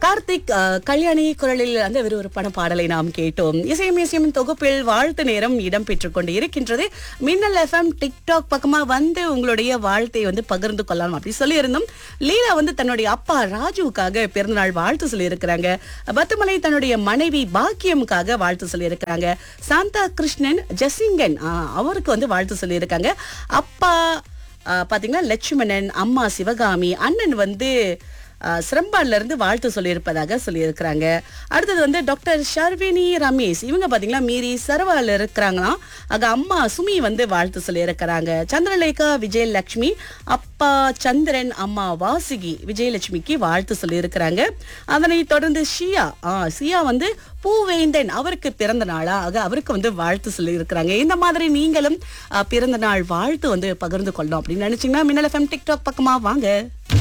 கார்த்திக் அஹ், கல்யாணி குரலில் அந்த விறுவிறுப்பான பாடலை நாம் கேட்டோம் இசையும் இசையும் தொகுப்பில் வாழ்த்து நேரம் இடம்பெற்றுக் கொண்டு இருக்கின்றது மின்னல் எஃப்எம் டிக்டாக் பக்கமா வந்து உங்களுடைய வாழ்த்தை வந்து பகிர்ந்து கொள்ளலாம் அப்படி சொல்லியிருந்தோம் லீலா வந்து தன்னுடைய அப்பா ராஜுவுக்காக பிறந்தநாள் வாழ்த்து சொல்லியிருக்கிறாங்க பத்துமலை தன்னுடைய மனைவி பாக்கியமுக்காக வாழ்த்து சொல்லியிருக்கிறாங்க சாந்தா கிருஷ்ணன் ஜெசிங்கன் ஆஹ், அவருக்கு வந்து வாழ்த்து சொல்லியிருக்காங்க அப்பா ஆஹ், பாத்தீங்கன்னா லட்சுமணன் அம்மா சிவகாமி அண்ணன் வந்து ஆஹ், சிரம்பான்ல இருந்து வாழ்த்து சொல்லியிருப்பதாக சொல்லியிருக்கிறாங்க அடுத்தது வந்து டாக்டர் ஷர்வினி ரமேஷ் இவங்க பாத்தீங்கன்னா மீறி சரவால இருக்கிறாங்களாம் ஆக அம்மா சுமி வந்து வாழ்த்து சொல்லியிருக்கிறாங்க சந்திரலேகா விஜயலட்சுமி அப்பா சந்திரன் அம்மா வாசுகி விஜயலட்சுமிக்கு வாழ்த்து சொல்லியிருக்கிறாங்க அதனை தொடர்ந்து ஷியா ஆ ஷியா வந்து பூவேந்தன் அவருக்கு பிறந்த நாளா ஆக அவருக்கு வந்து வாழ்த்து சொல்லியிருக்கிறாங்க இந்த மாதிரி நீங்களும் ஆ, பிறந்த நாள் வாழ்த்து வந்து பகிர்ந்து கொள்ளணும் அப்படின்னு நினைச்சீங்கன்னா மின்னல் எஃப்எம் டிக்டாக் பக்கமா வாங்க